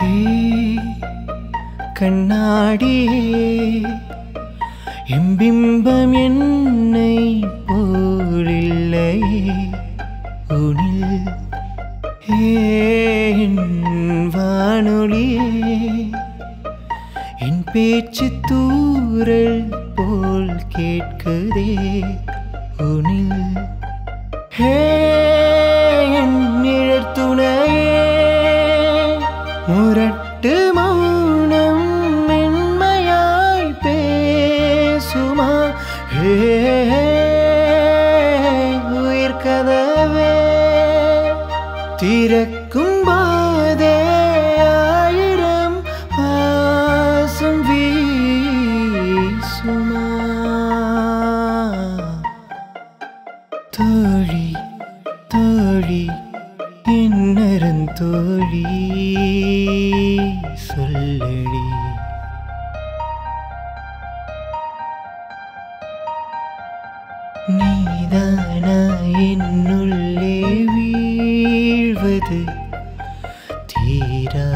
ஹே கண்ணாடியே எம்பிம்பம் என்னை போலில்லையே உனில் ஏன் வானொலியே என் பேச்சு தூரல் போல் கேட்குதே உனில் ஹே என் நிழற் துணையே முரட்டு மௌனம் மென்மையாய் பேசுமா ஹே உயிர் கதவே திறக்கும் போதே ஆயிரம் ஆசம் வீசுமா தோழி தோழி என்னரன் தோழி சொல்லடி நீதானா என்னுள்ளே வீழ்வது தீரா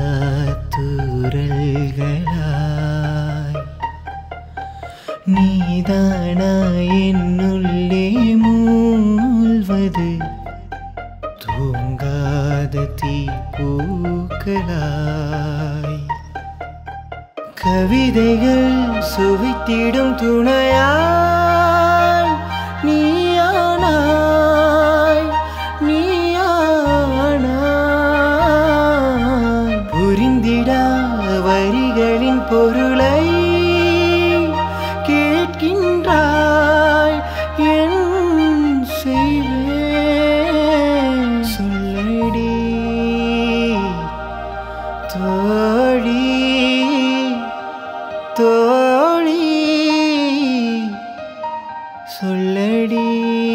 தூரல்களாய் நீதானா என்னுள்ளே மூழ்வது தூங்காத தீப்பூக்களாய் கவிதைகள் சுவைத்திடும் துணையாய் நீயானாய் நீயானாய் புரிந்திடா வரிகளின் பொருளை கேட்கின்றாய் என் செய்வேன் சொல்லடி தோழி தோழி சொல்லடி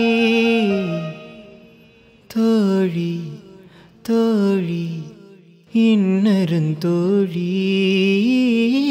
தோழி தோழி இன்னருந்தோழி